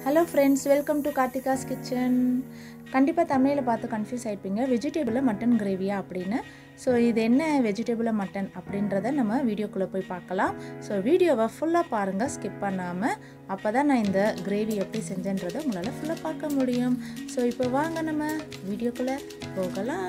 Hello friends welcome to Karthika's kitchen கண்டிப்பாக தமிழில் பார்த்து கன்ஃபியூஸ் ஆகிருப்பீங்க வெஜிடேபிளில் மட்டன் கிரேவியா அப்படின்னு ஸோ இது என்ன வெஜிடேபிளில் மட்டன் அப்படின்றத நம்ம வீடியோக்குள்ளே போய் பார்க்கலாம் ஸோ வீடியோவை ஃபுல்லாக பாருங்கள் ஸ்கிப் பண்ணாமல் அப்போ தான் நான் இந்த கிரேவி எப்படி செஞ்சேன்றதை உங்களால் ஃபுல்லாக பார்க்க முடியும் ஸோ இப்போ வாங்க நம்ம வீடியோக்குள்ளே போகலாம்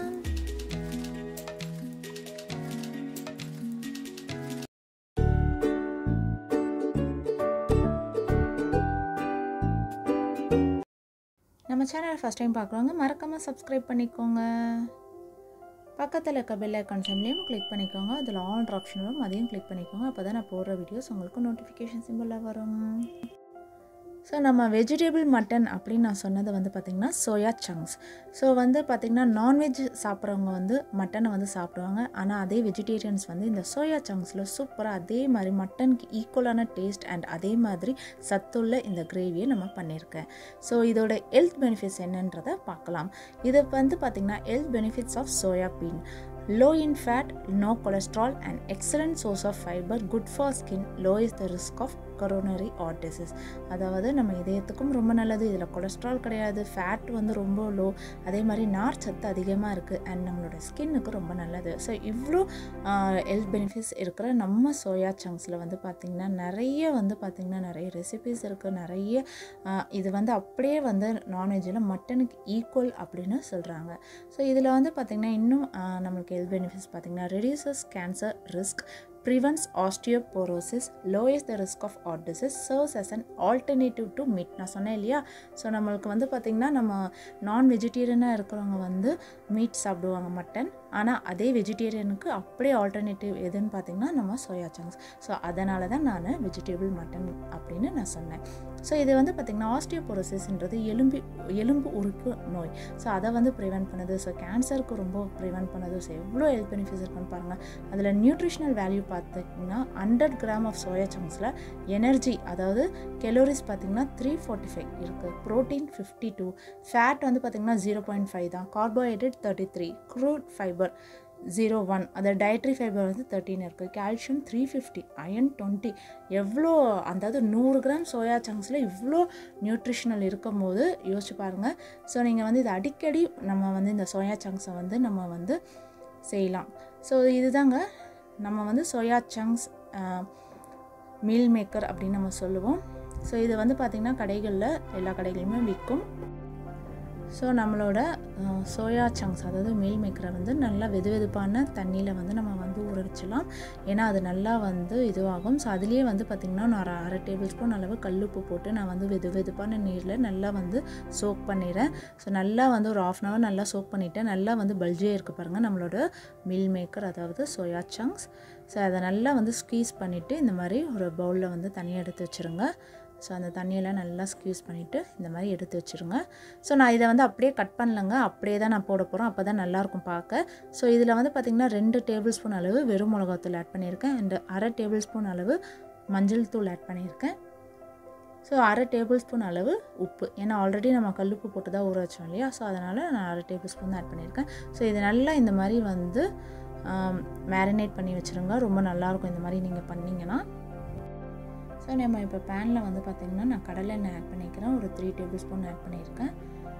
நம்ம சேனலை ஃபஸ்ட் டைம் பார்க்குறவங்க மறக்காமல் சப்ஸ்கிரைப் பண்ணிக்கோங்க பக்கத்தில் இருக்க பெல் ஐக்கான் சிம்லேயும் கிளிக் பண்ணிக்கோங்க அதில் ஆல் ஆப்ஷன் வரும் அதையும் கிளிக் பண்ணிக்கோங்க அப்போ தான் நான் போடுற வீடியோஸ் உங்களுக்கு நோட்டிஃபிகேஷன் சிம்பிளாக வரும் ஸோ நம்ம வெஜிடபிள் மட்டன் அப்படின்னு நான் சொன்னது வந்து பார்த்திங்கன்னா சோயா சங்க்ஸ் ஸோ வந்து பார்த்திங்கன்னா நான்வெஜ் சாப்பிட்றவங்க வந்து மட்டனை வந்து சாப்பிடுவாங்க ஆனால் அதே வெஜிடேரியன்ஸ் வந்து இந்த சோயா சங்க்ஸில் சூப்பராக அதே மாதிரி மட்டனுக்கு ஈக்குவலான டேஸ்ட் அண்ட் அதே மாதிரி சத்துள்ள இந்த கிரேவியை நம்ம பண்ணியிருக்கேன் ஸோ இதோட ஹெல்த் பெனிஃபிட்ஸ் என்னன்றதை பார்க்கலாம் இது வந்து பார்த்திங்கன்னா health benefits of soya bean low in fat, no cholesterol, and excellent source of fiber, good for skin, lowers the risk of coronary heart disease. அதாவது நம்ம இதயத்துக்கும் ரொம்ப நல்லது இதில் கொலஸ்ட்ரால் கிடையாது ஃபேட் வந்து ரொம்ப லோ அதே மாதிரி நார் சத்து அதிகமாக இருக்குது அண்ட் நம்மளோட ஸ்கின்னுக்கு ரொம்ப நல்லது ஸோ இவ்வளோ ஹெல்த் பெனிஃபிட்ஸ் இருக்கிற நம்ம சோயா சங்க்ஸில் வந்து பார்த்திங்கன்னா நிறைய வந்து பார்த்திங்கன்னா நிறைய ரெசிபிஸ் இருக்குது நிறைய இது வந்து அப்படியே வந்து நான்வெஜ்ஜில் மட்டனுக்கு ஈக்குவல் அப்படின்னு சொல்கிறாங்க ஸோ இதில் வந்து பார்த்திங்கன்னா இன்னும் நம்மளுக்கு ஹெல்த் பெனிஃபிட்ஸ் பார்த்திங்கன்னா reduces cancer risk prevents osteoporosis lowers the risk of heart disease serves as an alternative to meat நான் சொன்னேன் இல்லையா ஸோ நம்மளுக்கு வந்து பார்த்திங்கன்னா நம்ம நான் வெஜிடேரியனாக இருக்கிறவங்க வந்து மீட் சாப்பிடுவாங்க மட்டன் ஆனால் அதே வெஜிடேரியனுக்கு அப்படியே ஆல்டர்னேட்டிவ் எதுன்னு பார்த்திங்கன்னா நம்ம சோயா சங்க்ஸ் ஸோ அதனால தான் நான் வெஜிடேபிள் மட்டன் அப்படின்னு நான் சொன்னேன் ஸோ இது வந்து பார்த்திங்கன்னா ஆஸ்டியோபோரோசிஸ்ன்றது எலும்பு எலும்பு உறுப்பு நோய் ஸோ அதை வந்து ப்ரிவென்ட் பண்ணுது ஸோ கேன்சருக்கு ரொம்ப ப்ரிவென்ட் பண்ணுது ஸோ எவ்வளோ ஹெல்த் பெனிஃபிட்ஸ் இருக்குன்னு பாருங்கள் அதில் நியூட்ரிஷனல் வேல்யூ பார்த்திங்கன்னா ஹண்ட்ரட் கிராம் ஆஃப் சோயா சங்க்ஸில் எனர்ஜி அதாவது கெலோரிஸ் பார்த்திங்கன்னா த்ரீ ஃபார்ட்டி ஃபைவ் இருக்குது ப்ரோட்டீன் ஃபிஃப்டி டூ ஃபேட் வந்து பார்த்திங்கன்னா ஜீரோ பாயிண்ட் ஃபைவ் தான் carbohydrate thirty three crude fibre zero one அந்த டயட்ரி ஃபைபர் வந்து தேர்ட்டின் இருக்குது calcium three fifty iron twenty எவ்வளோ அதாவது நூறு கிராம் சோயா சங்க்ஸில் இவ்வளோ நியூட்ரிஷனல் இருக்கும் போது யோசிச்சு பாருங்கள் ஸோ நீங்கள் வந்து இது அடிக்கடி நம்ம வந்து இந்த சோயா சங்க்ஸை வந்து நம்ம வந்து செய்யலாம் ஸோ இதுதாங்க நம்ம வந்து சோயா சங்க்ஸ் மீல் மேக்கர் அப்படின்னு நம்ம சொல்லுவோம் ஸோ இது வந்து பார்த்திங்கன்னா கடைகளில் எல்லா கடைகளிலுமே விற்கும் ஸோ நம்மளோட சோயா சங்க்ஸ் அதாவது மீல் மேக்கரை வந்து நல்லா வெது வெதுப்பான தண்ணியில் வந்து நம்ம வந்து ஊற வச்சலாம் ஏன்னா அது நல்லா வந்து இதுவாகும் ஸோ அதுலேயே வந்து பார்த்திங்கன்னா நான் அரை டேபிள் ஸ்பூன் அளவு கல்லுப்பு போட்டு நான் வந்து வெது வெதுப்பான நீரில் நல்லா வந்து சோக் பண்ணிடுறேன் ஸோ நல்லா வந்து ஒரு ஆஃப் அன் ஹவர் நல்லா சோக் பண்ணிவிட்டேன் நல்லா வந்து பல்ஜியே இருக்குது பாருங்கள் நம்மளோட மீல் மேக்கர் அதாவது சோயா சங்க்ஸ் ஸோ அதை நல்லா வந்து ஸ்க்வீஸ் பண்ணிவிட்டு இந்த மாதிரி ஒரு பவுலில் வந்து தனியாக எடுத்து வச்சுருங்க ஸோ அந்த தண்ணியெல்லாம் நல்லா ஸ்க்யூஸ் பண்ணிவிட்டு இந்த மாதிரி எடுத்து வச்சுருங்க ஸோ நான் இதை வந்து அப்படியே கட் பண்ணலங்க அப்படியே தான் நான் போட போகிறோம் அப்போ தான் நல்லாயிருக்கும் பார்க்க ஸோ இதில் வந்து பார்த்திங்கன்னா ரெண்டு டேபிள் ஸ்பூன் அளவு வெறும் மிளகாத்தூள் ஆட் பண்ணியிருக்கேன் அண்ட் அரை டேபிள் ஸ்பூன் அளவு மஞ்சள் தூள் ஆட் பண்ணியிருக்கேன் ஸோ அரை டேபிள் ஸ்பூன் அளவு உப்பு ஏன்னா ஆல்ரெடி நம்ம கல்லுப்பு போட்டு தான் ஊற வச்சோம் இல்லையா ஸோ அதனால் நான் அரை டேபிள் ஸ்பூன் தான் ஆட் பண்ணியிருக்கேன் ஸோ இது நல்லா இந்த மாதிரி வந்து மேரினேட் பண்ணி வச்சுருங்க ரொம்ப நல்லாயிருக்கும் இந்த மாதிரி நீங்கள் பண்ணிங்கன்னா ஸோ நம்ம இப்போ பேனில் வந்து பார்த்திங்கன்னா நான் கடலை எண்ணெய் ஆட் பண்ணிக்கிறேன் ஒரு த்ரீ டேபிள் ஸ்பூன் ஆட் பண்ணியிருக்கேன்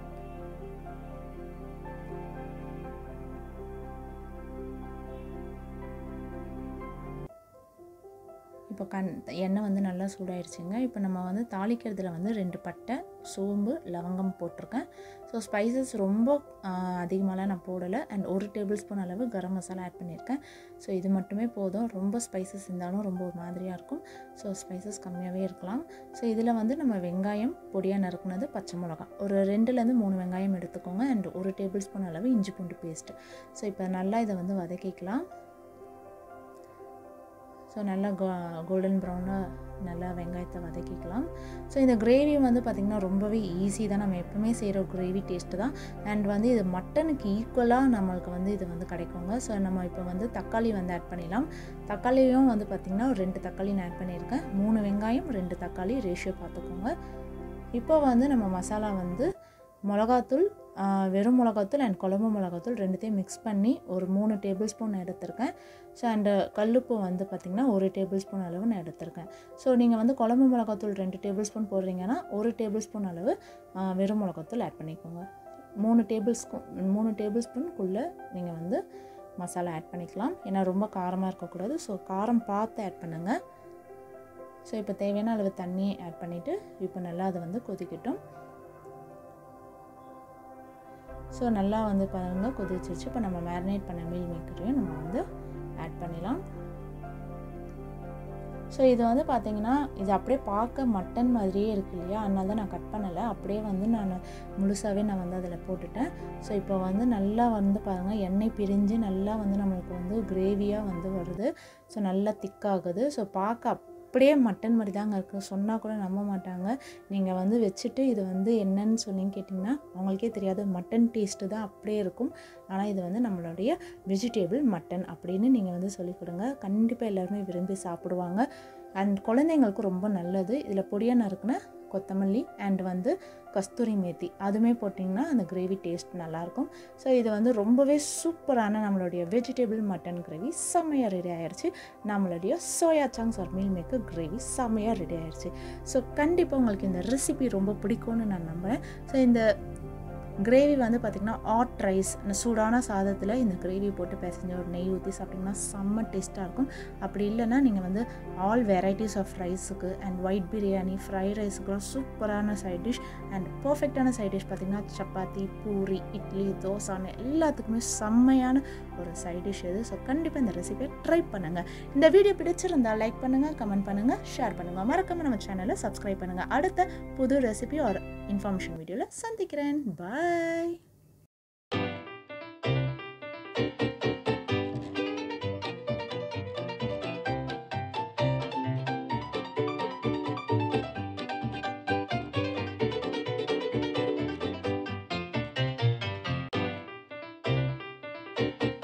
இப்போ கண் எண்ணெய் வந்து நல்லா சூடாயிடுச்சுங்க இப்போ நம்ம வந்து தாளிக்கிறதுல வந்து ரெண்டு பட்டை சோம்பு லவங்கம் போட்டிருக்கேன் ஸோ ஸ்பைசஸ் ரொம்ப அதிகமாகலாம் நான் போடலை அண்ட் ஒரு டேபிள் ஸ்பூன் அளவு கரம் மசாலா ஆட் பண்ணியிருக்கேன் ஸோ இது மட்டுமே போதும் ரொம்ப ஸ்பைசஸ் இருந்தாலும் ரொம்ப ஒரு மாதிரியாக இருக்கும் ஸோ ஸ்பைசஸ் கம்மியாகவே இருக்கலாம் ஸோ இதில் வந்து நம்ம வெங்காயம் பொடியாக நறுக்குனது பச்சை மிளகா ஒரு ரெண்டுலேருந்து மூணு வெங்காயம் எடுத்துக்கோங்க அண்ட் ஒரு டேபிள் ஸ்பூன் அளவு இஞ்சி பூண்டு பேஸ்ட்டு ஸோ இப்போ நல்லா இதை வந்து வதக்கிக்கலாம் ஸோ நல்லா கோ கோல்டன் ப்ரௌனாக நல்லா வெங்காயத்தை வதக்கிக்கலாம் ஸோ இந்த கிரேவி வந்து பார்த்திங்கன்னா ரொம்பவே ஈஸி தான் நம்ம எப்பவுமே செய்கிற கிரேவி டேஸ்ட்டு தான் அண்ட் வந்து இது மட்டனுக்கு ஈக்குவலாக நம்மளுக்கு வந்து இது வந்து கிடைக்குங்க ஸோ நம்ம இப்போ வந்து தக்காளி வந்து ஆட் பண்ணிடலாம் தக்காளியும் வந்து பார்த்திங்கன்னா ஒரு ரெண்டு தக்காளி நான் ஆட் பண்ணியிருக்கேன் மூணு வெங்காயம் ரெண்டு தக்காளி ரேஷியோ பார்த்துக்கோங்க இப்போ வந்து நம்ம மசாலா வந்து மிளகாத்தூள் வெறும் மிளகாத்தூள் அண்ட் குழம்பு மிளகாத்தூள் ரெண்டுத்தையும் மிக்ஸ் பண்ணி ஒரு மூணு டேபிள் ஸ்பூன் எடுத்திருக்கேன் ஸோ அண்டு கல்லுப்பு வந்து பார்த்திங்கன்னா ஒரு டேபிள் ஸ்பூன் அளவு நான் எடுத்திருக்கேன் ஸோ நீங்கள் வந்து குழம்பு மிளகாத்தூள் ரெண்டு டேபிள் ஸ்பூன் போடுறீங்கன்னா ஒரு டேபிள் ஸ்பூன் அளவு வெறும் மிளகாத்தூள் ஆட் பண்ணிக்கோங்க மூணு டேபிள் ஸ்பூன் மூணு டேபிள் ஸ்பூனுக்குள்ளே நீங்கள் வந்து மசாலா ஆட் பண்ணிக்கலாம் ஏன்னா ரொம்ப காரமாக இருக்கக்கூடாது ஸோ காரம் பார்த்து ஆட் பண்ணுங்கள் ஸோ இப்போ தேவையான அளவு தண்ணி ஆட் பண்ணிவிட்டு இப்போ நல்லா அதை வந்து கொதிக்கட்டும் ஸோ நல்லா வந்து பாருங்கள் கொதிச்சிருச்சு இப்போ நம்ம மேரினேட் பண்ண மீல் மேக்கரையும் நம்ம வந்து ஆட் பண்ணிடலாம் ஸோ இது வந்து பார்த்தீங்கன்னா இது அப்படியே பார்க்க மட்டன் மாதிரியே இருக்கு இல்லையா அதனால தான் நான் கட் பண்ணலை அப்படியே வந்து நான் முழுசாகவே நான் வந்து அதில் போட்டுட்டேன் ஸோ இப்போ வந்து நல்லா வந்து பாருங்கள் எண்ணெய் பிரிஞ்சு நல்லா வந்து நம்மளுக்கு வந்து கிரேவியாக வந்து வருது ஸோ நல்லா திக்காகுது ஸோ பார்க்க அப்படியே மட்டன் மாதிரி தாங்க இருக்குது சொன்னால் கூட நம்ப மாட்டாங்க நீங்கள் வந்து வச்சுட்டு இது வந்து என்னன்னு சொன்னீங்க கேட்டிங்கன்னா அவங்களுக்கே தெரியாது மட்டன் டேஸ்ட்டு தான் அப்படியே இருக்கும் ஆனால் இது வந்து நம்மளுடைய வெஜிடேபிள் மட்டன் அப்படின்னு நீங்கள் வந்து சொல்லிக் கொடுங்க கண்டிப்பாக எல்லாருமே விரும்பி சாப்பிடுவாங்க அண்ட் குழந்தைங்களுக்கு ரொம்ப நல்லது இதில் பொடியாக நறுக்குன கொத்தமல்லி அண்ட் வந்து கஸ்தூரி மேத்தி அதுவுமே போட்டிங்கன்னா அந்த கிரேவி டேஸ்ட் நல்லாயிருக்கும் ஸோ இது வந்து ரொம்பவே சூப்பரான நம்மளுடைய வெஜிடபிள் மட்டன் கிரேவி செம்மையாக ரெடி ஆயிடுச்சு நம்மளுடைய soya chunks or meal maker gravy செம்மையாக ரெடி ஆயிடுச்சு ஸோ கண்டிப்பாக உங்களுக்கு இந்த ரெசிபி ரொம்ப பிடிக்கும்னு நான் நம்புகிறேன் ஸோ இந்த கிரேவி வந்து பார்த்திங்கன்னா ஆட் ரைஸ் இந்த சூடான சாதத்தில் இந்த கிரேவி போட்டு பிசைஞ்ச ஒரு நெய் ஊற்றி சாப்பிட்டிங்கன்னா செம்ம டேஸ்ட்டாக இருக்கும் அப்படி இல்லைன்னா நீங்கள் வந்து ஆல் வெரைட்டிஸ் ஆஃப் ரைஸுக்கு அண்ட் ஒயிட் பிரியாணி ஃப்ரைட் ரைஸுக்குலாம் சூப்பரான சைட் டிஷ் அண்ட் பர்ஃபெக்டான சைட் டிஷ் பார்த்திங்கன்னா சப்பாத்தி பூரி இட்லி தோசான்னு எல்லாத்துக்குமே செம்மையான ஒரு சைட் டிஷ் இது ஸோ கண்டிப்பாக இந்த ரெசிபியை ட்ரை பண்ணுங்கள் இந்த வீடியோ பிடிச்சிருந்தா லைக் பண்ணுங்கள் கமெண்ட் பண்ணுங்கள் ஷேர் பண்ணுங்கள் மறக்காமல் நம்ம சேனலை சப்ஸ்கிரைப் பண்ணுங்கள் அடுத்த புது ரெசிபி ஒரு இன்ஃபர்மேஷன் வீடியோவில் சந்திக்கிறேன் பாய் thank you